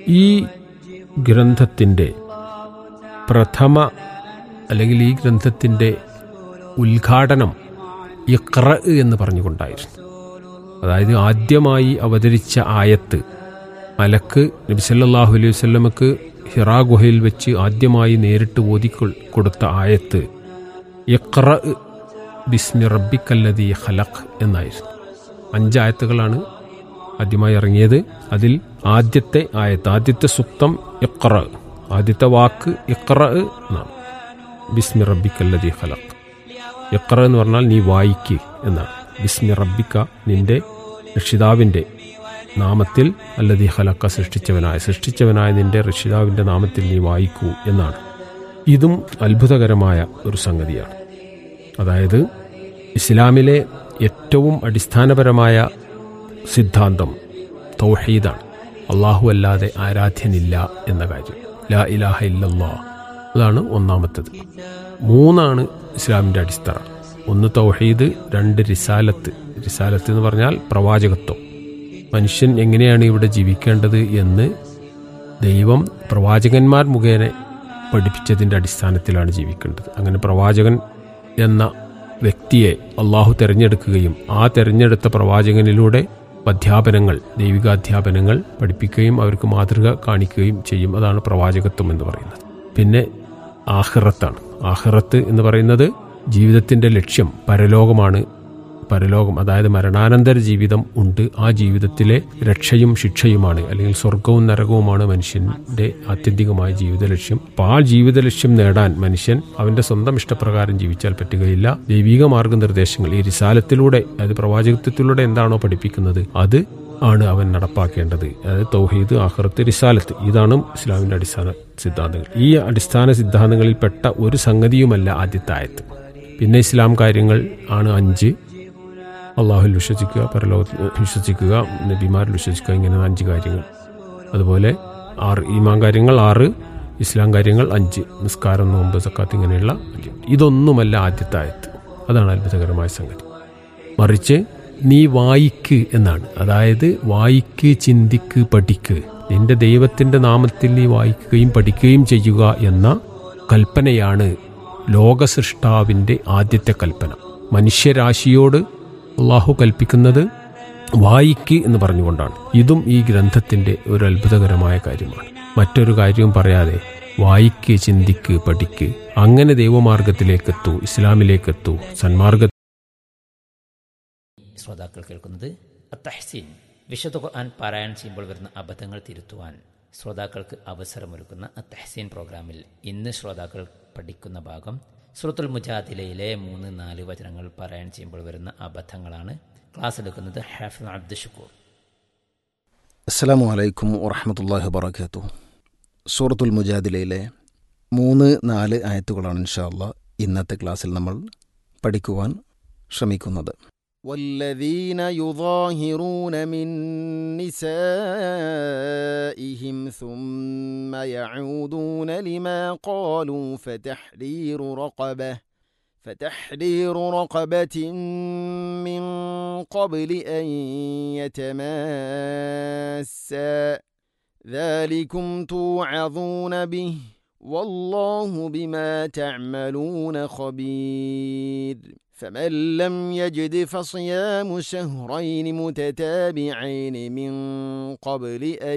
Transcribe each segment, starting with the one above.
ഈ ഗ്രന്ഥത്തിൻ്റെ പ്രഥമ അല്ലെങ്കിൽ ഈ ഗ്രന്ഥത്തിൻ്റെ ഉദ്ഘാടനം ഇഖ്ര എന്ന് പറഞ്ഞുകൊണ്ടായിരുന്നു അതായത് ആദ്യമായി അവതരിച്ച ആയത്ത് മലക്ക് നബി സല്ലല്ലാഹു അലൈഹി വസല്ലമക്ക് ഹിറാ ഗുഹയിൽ വെച്ച് ആദ്യമായി നേരിട്ട് ഓതി കൊ- കൊടുത്ത ആയത്ത് ഇഖ്ര ബിസ്മി റബ്ബിക്കല്ലദീ ഖലഖ് എന്നായിരുന്നു അഞ്ചായത്തുകളാണ് ആദ്യമായി ഇറങ്ങിയത് അതിൽ ആദ്യത്തെ ആയത്ത് ആദ്യത്തെ സുക്തം ഇഖ്ര ആദ്യത്തെ വാക്ക് ഇഖ്ര എന്നാണ് ബിസ്മി റബ്ബിക്കല്ലദീ ഖലഖ് ഇഖ്ര എന്ന് പറഞ്ഞാൽ നീ വായിക്ക് എന്നാണ് ബിസ്മി റബ്ബിക്ക നിന്റെ രക്ഷിതാവിൻ്റെ നാമത്തിൽ അല്ലതീ ഹലക്ക സൃഷ്ടിച്ചവനായ സൃഷ്ടിച്ചവനായ നിന്റെ രക്ഷിതാവിൻ്റെ നാമത്തിൽ നീ വായിക്കൂ എന്നാണ് ഇതും അത്ഭുതകരമായ ഒരു സംഗതിയാണ് അതായത് ഇസ്ലാമിലെ ഏറ്റവും അടിസ്ഥാനപരമായ സിദ്ധാന്തം തൗഹീദാണ് അള്ളാഹു അല്ലാതെ ആരാധ്യനില്ല എന്ന കാര്യം ലാ ഇലാഹ ഇല്ലല്ലാ അതാണ് ഒന്നാമത്തത് മൂന്നാണ് ഇസ്ലാമിൻ്റെ അടിസ്ഥാന ഒന്ന് തൗഹീദ് രണ്ട് റിസാലത്ത് റിസാലത്ത് എന്ന് പറഞ്ഞാൽ പ്രവാചകത്വം മനുഷ്യൻ എങ്ങനെയാണ് ഇവിടെ ജീവിക്കേണ്ടത് എന്ന് ദൈവം പ്രവാചകന്മാർ മുഖേന പഠിപ്പിച്ചതിൻ്റെ അടിസ്ഥാനത്തിലാണ് ജീവിക്കേണ്ടത് അങ്ങനെ പ്രവാചകൻ എന്ന വ്യക്തിയെ അള്ളാഹു തിരഞ്ഞെടുക്കുകയും ആ തിരഞ്ഞെടുത്ത പ്രവാചകനിലൂടെ അധ്യാപനങ്ങൾ ദൈവികാധ്യാപനങ്ങൾ പഠിപ്പിക്കുകയും അവർക്ക് മാതൃക കാണിക്കുകയും ചെയ്യും അതാണ് പ്രവാചകത്വം എന്ന് പറയുന്നത് പിന്നെ ആഹിറത്താണ് ആഹിറത്ത് എന്ന് പറയുന്നത് ജീവിതത്തിൻ്റെ ലക്ഷ്യം പരലോകമാണ് പരലോകം അതായത് മരണാനന്തര ജീവിതം ഉണ്ട് ആ ജീവിതത്തിലെ രക്ഷയും ശിക്ഷയുമാണ് അല്ലെങ്കിൽ സ്വർഗവും നരകവുമാണ് മനുഷ്യന്റെ ആത്യന്തികമായ ജീവിത ലക്ഷ്യം അപ്പോൾ ആ ജീവിത ലക്ഷ്യം നേടാൻ മനുഷ്യൻ അവന്റെ സ്വന്തം ഇഷ്ടപ്രകാരം ജീവിച്ചാൽ പറ്റുകയില്ല ദൈവിക മാർഗനിർദ്ദേശങ്ങൾ ഈ റിസാലത്തിലൂടെ അതായത് പ്രവാചകത്വത്തിലൂടെ എന്താണോ പഠിപ്പിക്കുന്നത് അത് ആണ് അവൻ നടപ്പാക്കേണ്ടത് അതായത് തൗഹീദ് ആഹ്റത്ത് റിസാലത്ത് ഇതാണ് ഇസ്ലാമിന്റെ അടിസ്ഥാന സിദ്ധാന്തങ്ങൾ ഈ അടിസ്ഥാന സിദ്ധാന്തങ്ങളിൽപ്പെട്ട ഒരു സംഗതിയുമല്ല ആദ്യത്തെ ആയത്ത് പിന്നെ ഇസ്ലാം കാര്യങ്ങൾ ആണ് അഞ്ച് അള്ളാഹുൽ വിശ്വസിക്കുക പരലോകത്തിൽ വിശ്വസിക്കുക നബിമാരിൽ വിശ്വസിക്കുക ഇങ്ങനെ അഞ്ച് കാര്യങ്ങൾ അതുപോലെ ആറ് ഈമാൻ കാര്യങ്ങൾ ആറ് ഇസ്ലാം കാര്യങ്ങൾ അഞ്ച് നിസ്കാരം നോമ്പ് സക്കാത്ത് ഇങ്ങനെയുള്ള അഞ്ച്. ഇതൊന്നുമല്ല ആദ്യത്തെ ആയത്ത് അതാണ് അത്ഭുതകരമായ സംഗതി മറിച്ച് നീ വായിക്ക് എന്നാണ് അതായത് വായിക്ക് ചിന്തിക്ക് പഠിക്ക് നിന്റെ ദൈവത്തിന്റെ നാമത്തിൽ നീ വായിക്കുകയും പഠിക്കുകയും ചെയ്യുക എന്ന കൽപ്പനയാണ് ലോകസൃഷ്ടാവിന്റെ ആദ്യത്തെ കൽപ്പന മനുഷ്യരാശിയോട് അള്ളാഹു കൽപ്പിക്കുന്നത് വായിക്ക് എന്ന് പറഞ്ഞുകൊണ്ടാണ് ഇതും ഈ ഗ്രന്ഥത്തിന്റെ ഒരു അത്ഭുതകരമായ കാര്യമാണ് മറ്റൊരു കാര്യവും പറയാതെ വായിക്ക് ചിന്തിക്ക് പഠിക്ക് അങ്ങനെ ദൈവമാർഗത്തിലേക്കെത്തൂ ഇസ്ലാമിലേക്കെത്തൂ സന്മാർഗ ശ്രോതാക്കൾ കേൾക്കുന്നത് അത്തഹസീൻ വിശുദ്ധ ഖുർആൻ പാരായണം ചെയ്യുമ്പോൾ വരുന്ന അബദ്ധങ്ങൾ തിരുത്തുവാൻ ശ്രോതാക്കൾക്ക് അവസരമൊരുക്കുന്ന അത്തഹസീൻ പ്രോഗ്രാമിൽ ഇന്ന് ശ്രോതാക്കൾ പഠിക്കുന്ന ഭാഗം സുറത്തുൽ മുജാദിലയിലെ മൂന്ന് നാല് വചനങ്ങൾ പാരായണം ചെയ്യുമ്പോൾ വരുന്ന അബദ്ധങ്ങളാണ് ക്ലാസ് എടുക്കുന്നത് ഹാഫിൻ അബ്ദു ഷുക്കൂർ അസ്സലാമു അലൈക്കും വറഹമത്തല്ലാഹി വബർക്കാത്തു സൂറത്തുൽ മുജാദിലയിലെ മൂന്ന് നാല് ആയത്തുകളാണ് ഇൻഷാല്ല ഇന്നത്തെ ക്ലാസ്സിൽ നമ്മൾ പഠിക്കുവാൻ ശ്രമിക്കുന്നത് والذين يظاهرون من نسائهم ثم يعودون لما قالوا فتحرير رقبه فتحرير رقبة من قبل أن يتماسا ذلكم توعظون به والله بما تعملون خبير فمن لم يجد فصيام شهرين متتابعين من قبل أن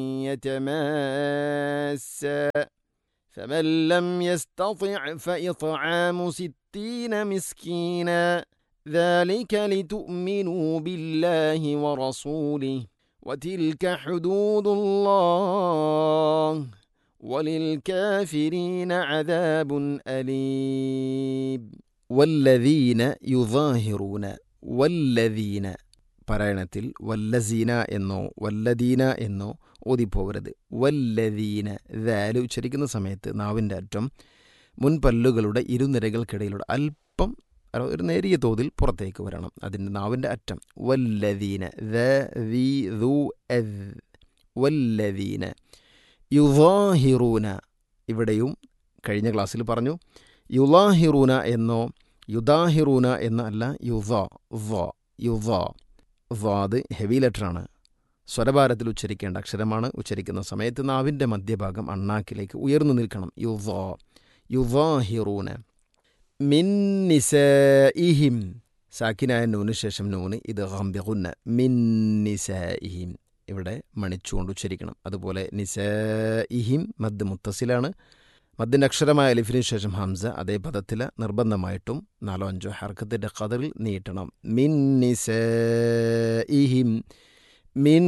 يتماسا فمن لم يستطع فإطعام ستين مسكينا ذلك لتؤمنوا بالله ورسوله وتلك حدود الله وللكافرين عذاب أليم والذين يظاهرون والذين പറയണത്തിൽ വല്ലസീന എന്നോ വല്ലദീന എന്നോ ഓതിപ്പോകരുത് വല്ലദീന ദാല് ഉച്ചരിക്കുന്ന സമയത്ത് നാവിൻ്റെ അറ്റം മുൻപല്ലുകളുടെ ഇരുനിരകൾക്കിടയിലൂടെ അല്പം ഒരു നേരിയ തോതിൽ പുറത്തേക്ക് വരണം അതിൻ്റെ നാവിൻ്റെ അറ്റം വല്ലദീന ദ വി ദു എദ് വല്ലദീന യുവാഹിറൂന ഇവിടെയും കഴിഞ്ഞ ക്ലാസ്സിൽ പറഞ്ഞു യുലാഹിറൂന എന്നോ യുദാഹിറൂന എന്നല്ല യുവ വ യുവ വാദ് ഹെവി ലെറ്ററാണ് സ്വരഭാരത്തിൽ ഉച്ചരിക്കേണ്ട അക്ഷരമാണ് ഉച്ചരിക്കുന്ന സമയത്ത് നാവിൻ്റെ മധ്യഭാഗം അണ്ണാക്കിലേക്ക് ഉയർന്നു നിൽക്കണം യുവ യുവാഹിറൂന മിൻ നിസഇഹിം സാക്കിനായ നൂന് ശേഷം നൂന് ഇത് ഹംബിഗുന്ന മിൻ നിസഇഹിം ഇവിടെ മണിച്ചുകൊണ്ട് ഉച്ചരിക്കണം അതുപോലെ നിസഇഹിം മദ് മുത്തസിലാണ് മദ്ദിൻ്റെ അക്ഷരമായ അലിഫിന് ശേഷം ഹംസ അതേ പദത്തിൽ നിർബന്ധമായിട്ടും നാലോ അഞ്ചോ ഹർക്കത്തിൻ്റെ കതറിൽ നീട്ടണം മിൻ നിസഇഹിം മിൻ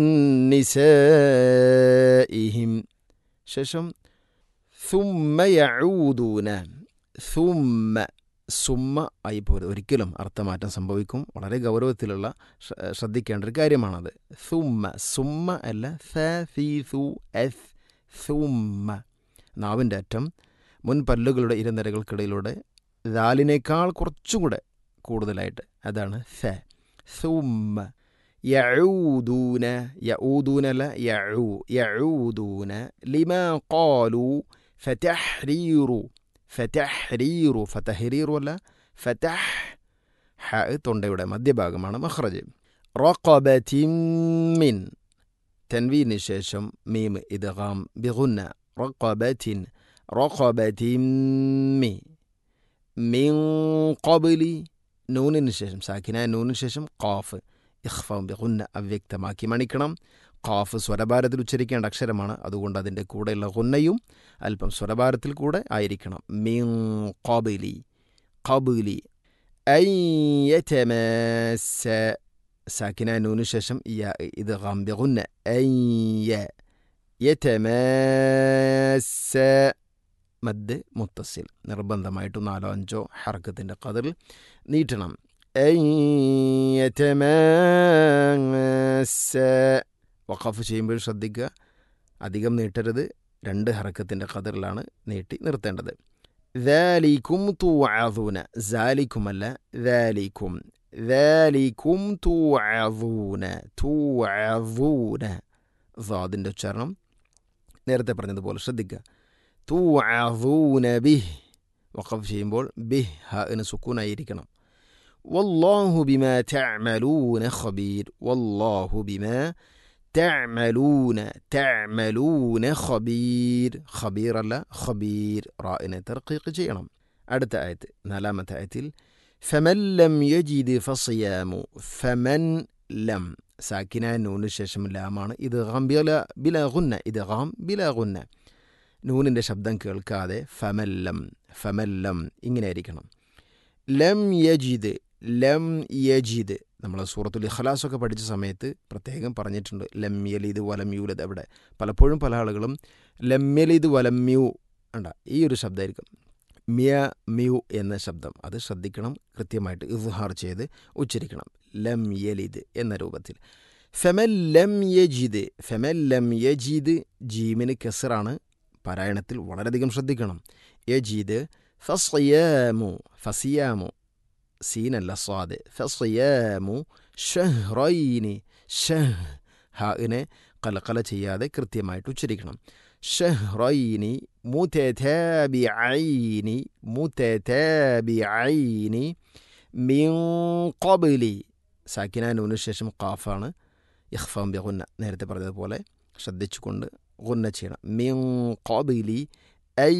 നിസഇഹിം ശേഷം ثم يعودون ثم സുമ്മ ആയി പോരുത് ഒരിക്കലും അർത്ഥമാറ്റം സംഭവിക്കും വളരെ ഗൗരവത്തിലുള്ള ശ്ര- ശ്രദ്ധിക്കേണ്ട ഒരു കാര്യമാണത് സുമ്മ സുമ്മ അല്ല സ സി സു എസ് സുമ്മ നാവിൻ്റെ അറ്റം മുൻ പല്ലുകളുടെ ഇരുനിരകൾക്കിടയിലൂടെ ദാലിനേക്കാൾ കുറച്ചുകൂടെ കൂടുതലായിട്ട് അതാണ് സ സുമ്മ യഊദൂന യഊദൂന അല്ല യഊ യഊദൂന ലിമാ ഖാലു ഫതഹ്രീറു ഫതഹ്രീറു ഫതഹ്രീറു അല്ല ഫതഹ് ഹ തൊണ്ടയുടെ മധ്യഭാഗമാണ് മഖ്റജ് റഖബത്തിൻ മിൻ തൻവീന് ശേഷം മീം ഇദ്ഗാം ബിഗുന്ന റഖബത്തിൻ റഖബത്തിൻ മി മിൻ ഖബ്ലി നൂനിന് ശേഷം സാക്കിനായ നൂനിന് ശേഷം ഖാഫ് ഇഖ്ഫാം ബിഗുന്ന അവ്യക്തമാക്കി മണിക്കണം ഖാഫ് സ്വരഭാരത്തിൽ ഉച്ചരിക്കേണ്ട അക്ഷരമാണ് അതുകൊണ്ട് അതിൻ്റെ കൂടെയുള്ള ഗുന്നയും അല്പം സ്വരഭാരത്തിൽ കൂടെ ആയിരിക്കണം മിൻ ഖബലി ഖബലി അയ്യതമാസ സാക്കിന നൂന് ശേഷം യ ഇത് ഗംബിഗുന്ന അയ്യ യതമാസ മദ് മുത്തസിൽ നിർബന്ധമായിട്ടും നാലോ അഞ്ചോ ഹർക്കത്തിൻ്റെ കതിറിൽ നീട്ടണം അയ്യതമാസ വഖഫ് ചെയ്യുമ്പോൾ ശ്രദ്ധിക്കുക അധികം നീട്ടരുത് രണ്ട് ഹറക്കത്തിൻ്റെ കതിറിലാണ് നീട്ടി നിർത്തേണ്ടത് ذلكم توعظون ذلكم അല്ല ذلكم ذلكم توعظون توعظون ضادൻ്റെ ഉച്ചാരണം നേരത്തെ പറഞ്ഞതുപോലെ ശ്രദ്ധിക്കുക توعظون به വഖഫ് ചെയ്യുമ്പോൾ ബിഹ് ഹ എന്ന് സുക്കൂനായിരിക്കണം والله بما تعملون خبير والله بما تعملون تعملون خبير خبير അല്ല خبير റായിനെ തർക്കീക്ക് ചെയ്യണം അടുത്ത ആയത്ത് നാലാമത്തെ ആയത്തിൽ ഫമൻ ലം യജിദ് ഫസിയാമു ഫമൻ ലം സാക്കിന നൂന് ശേഷം ലാമാണ് ഇത് ഗാം ബില ബില ഗുന്ന ഇത് ഗാം ബില ഗുന്ന നൂനിൻ്റെ ശബ്ദം കേൾക്കാതെ ഫമല്ലം ഫമല്ലം ഇങ്ങനെ ആയിരിക്കണം ലം യജിദ് ലം യജിദ് നമ്മൾ സൂറത്തുൽ ഇഖ്ലാസൊക്കെ പഠിച്ച സമയത്ത് പ്രത്യേകം പറഞ്ഞിട്ടുണ്ട് ലം യലിദ് വലം യൂലത് അവിടെ പലപ്പോഴും പല ആളുകളും ലം യലിദ് വലം മ്യൂ ഉണ്ട ഈ ഒരു ശബ്ദമായിരിക്കും മിയ മ്യൂ എന്ന ശബ്ദം അത് ശ്രദ്ധിക്കണം കൃത്യമായിട്ട് ഇസ്ഹാർ ചെയ്ത് ഉച്ചരിക്കണം ലം യലിദ് എന്ന രൂപത്തിൽ ഫെമൽ ലം യജിദ് ഫെമൽ ലം യജീദ് ജീമിന് കെസറാണ് പാരായണത്തിൽ വളരെയധികം ശ്രദ്ധിക്കണം യജീദ് ഫസിയാമു ഫസിയാമു സീനല്ല സ്വാദ് ഫസിയാമു ഷഹ്റൈനി ഷഹ് ഹാഇനെ കലക്കല ചെയ്യാതെ കൃത്യമായിട്ട് ഉച്ചരിക്കണം ഷഹ്റൈനി മുതതാബിഐനി മുതതാബിഐനി മിൻ ഖബ്ലി സാക്കിന നൂന് ശേഷം ഖാഫാണ് ഇഖ്ഫാം ബി ഗുന്ന നേരത്തെ പറഞ്ഞതുപോലെ ശ്രദ്ധിച്ചുകൊണ്ട് ഗുന്ന ചെയ്യണം മിൻ ഖബ്ലി അൻ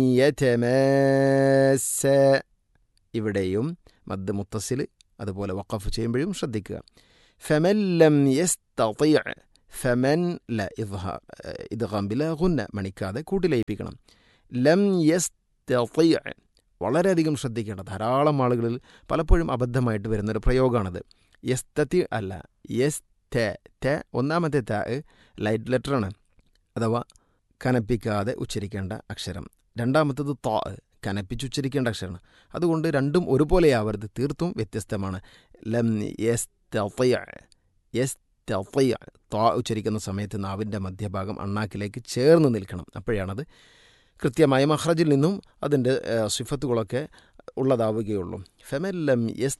യതമാസ്സ ഇവിടെയും മദ് മുത്തസിൽ അതുപോലെ വഖഫ് ചെയ്യുമ്പോഴും ശ്രദ്ധിക്കുക ഫമൻ ലം യസ്തതിഅ ഫമൻ ല ഇദ്ഹാർ ഇദ്ഗാം ബില ഗുന്ന മണിക്കാതെ കൂട്ടിലയിപ്പിക്കണം ലം യസ്തതിഅ വളരെയധികം ശ്രദ്ധിക്കേണ്ട ധാരാളം ആളുകളിൽ പലപ്പോഴും അബദ്ധമായിട്ട് വരുന്നൊരു പ്രയോഗമാണത് യസ്തതി അല്ല യസ് ത ത ഒന്നാമത്തെ ത ലൈറ്റ് ലെറ്ററാണ് അഥവാ കനപ്പിക്കാതെ ഉച്ചരിക്കേണ്ട അക്ഷരം രണ്ടാമത്തത് ത കനപ്പിച്ച് ഉച്ചരിക്കേണ്ട അക്ഷരമാണ് അതുകൊണ്ട് രണ്ടും ഒരുപോലെയാവരുത് തീർത്തും വ്യത്യസ്തമാണ് ലം യസ് യസ് ത ഉച്ചരിക്കുന്ന സമയത്ത് നാവിൻ്റെ മധ്യഭാഗം അണ്ണാക്കിലേക്ക് ചേർന്ന് നിൽക്കണം അപ്പോഴാണത് കൃത്യമായ മഹ്റജിൽ നിന്നും അതിൻ്റെ സിഫത്തുകളൊക്കെ ഉള്ളതാവുകയുള്ളൂ ഫെമല്ലം യസ്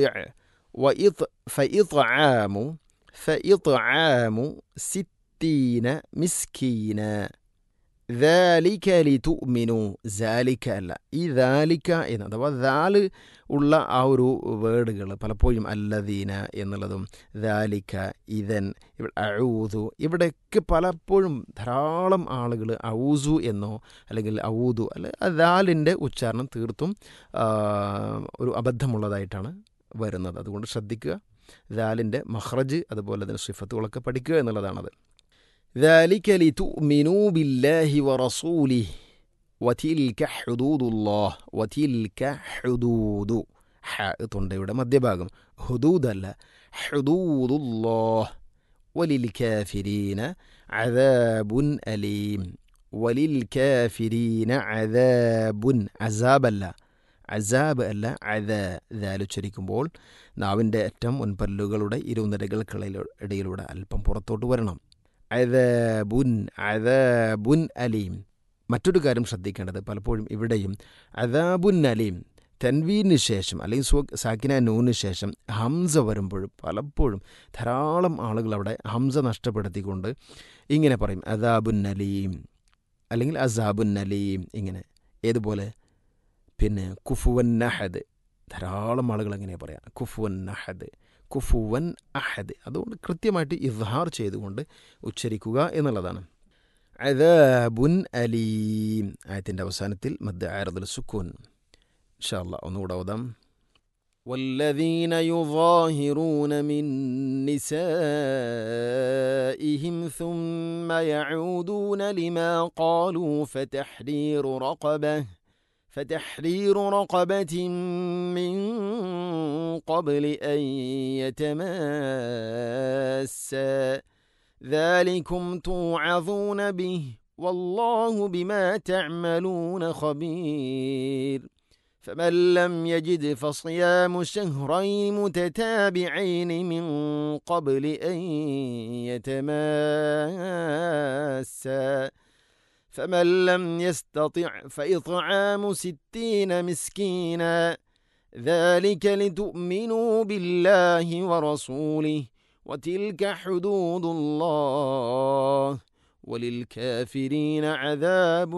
فإطعام فإطعام ستين مسكينا ذَلِكَ لِتُؤْمِنُوا ذَلِكَ അല്ല ഈ ذَلِكَ എന്ന് അഥവാ ദാല് ഉള്ള ആ ഒരു വേർഡുകൾ പലപ്പോഴും അല്ലദീന എന്നുള്ളതും ذَلِكَ ഇതൻ അഊതു ഇവിടെയൊക്കെ പലപ്പോഴും ധാരാളം ആളുകൾ ഔസു എന്നോ അല്ലെങ്കിൽ ഔദു അല്ലെ ദാലിൻ്റെ ഉച്ചാരണം തീർത്തും ആ, ഒരു അബദ്ധമുള്ളതായിട്ടാണ് വരുന്നത് അതുകൊണ്ട് ശ്രദ്ധിക്കുക ദാലിൻ്റെ മഹ്റജ് അതുപോലെ തന്നെ സിഫത്തുകളൊക്കെ പഠിക്കുക എന്നുള്ളതാണത് ذلك لتؤمنوا بالله ورسوله وتلك حدود الله وتلك حدود ഹ തൊണ്ടയുടെ മധ്യഭാഗം ഹുദൂദല്ല ഹുദൂദുല്ലാഹ് വലിൽ കാഫിരീന അദാബുൻ അലീം വലിൽ കാഫിരീന അദാബുൻ അസാബല്ല അസാബ് അല്ല അദ ദാലുച്ചരിക്കുമ്പോൾ നാവിൻ്റെ അറ്റം മുൻപല്ലുകളുടെ ഇരുനിരകൾക്കിടയിലൂ ഇടയിലൂടെ അല്പം പുറത്തോട്ട് വരണം അദാബുൻ അദാബുൻ അലീം മറ്റൊരു കാര്യം ശ്രദ്ധിക്കേണ്ടത് പലപ്പോഴും ഇവിടെയും അദാബുൻ അലീം തൻവീന് ശേഷം അല്ലെങ്കിൽ സ്വ സാക്കിന നൂന് ശേഷം ഹംസ വരുമ്പോഴും പലപ്പോഴും ധാരാളം ആളുകൾ അവിടെ ഹംസ നഷ്ടപ്പെടുത്തിക്കൊണ്ട് ഇങ്ങനെ പറയും അദാബുൻ അലീം അല്ലെങ്കിൽ അസാബുൻ അലീം ഇങ്ങനെ ഏതുപോലെ പിന്നെ കുഫുവൻ നഹദ് ധാരാളം ആളുകൾ എങ്ങനെ പറയാം കുഫുവൻ നഹദ് കുഫുവൻ അഹദ് അതുകൊണ്ട് കൃത്യമായിട്ട് ഇദ്ഹാർ ചെയ്തുകൊണ്ട് ഉച്ചരിക്കുക എന്നുള്ളതാണ് അദാബുൻ അലീം ആയത്തിൻ്റെ അവസാനത്തിൽ മദ്ദ ആരദുൽ സുക്കൂൻ ഇൻഷാ അല്ലാ ഒന്നുകൂടെ ഓതാം والذين يظاهرون من نسائهم ثم يعودون لما قالوا فتحرير رقبه فتحرير رقبة من قبل أن يتماسا ذلكم توعظون به والله بما تعملون خبير فمن لم يجد فصيام شهرين متتابعين من قبل أن يتماسا فمن لم يستطع فإطعام ستين مسكينا ذلك لتؤمنوا بالله ورسوله وتلك حدود الله وللكافرين عذاب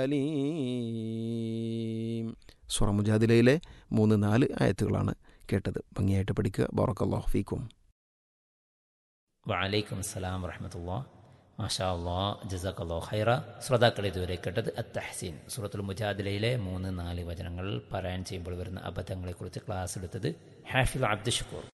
أليم സൂറ മുജാദിലയിലെ മൂന്ന് നാല് ആയത്തുകളാണ് കേട്ടത് ഭംഗിയായിട്ട് പഠിക്കുക ബറക്കല്ലാഹു ഫീക്കും വലൈക്കും അസ്സലാം വറഹമത്തുള്ള മാഷാ അള്ളാ ജസാഖല്ലോ ഖൈറ ശ്രോതാക്കൾ ഇതുവരെ കേട്ടത് അത്തഹസീൻ സൂറത്തുൽ മുജാദിലയിലെ മൂന്ന് നാല് വചനങ്ങൾ പാരായണം ചെയ്യുമ്പോൾ വരുന്ന അബദ്ധങ്ങളെക്കുറിച്ച് ക്ലാസ് എടുത്തത് ഹാഫിൽ അബ്ദുഷക്കൂർ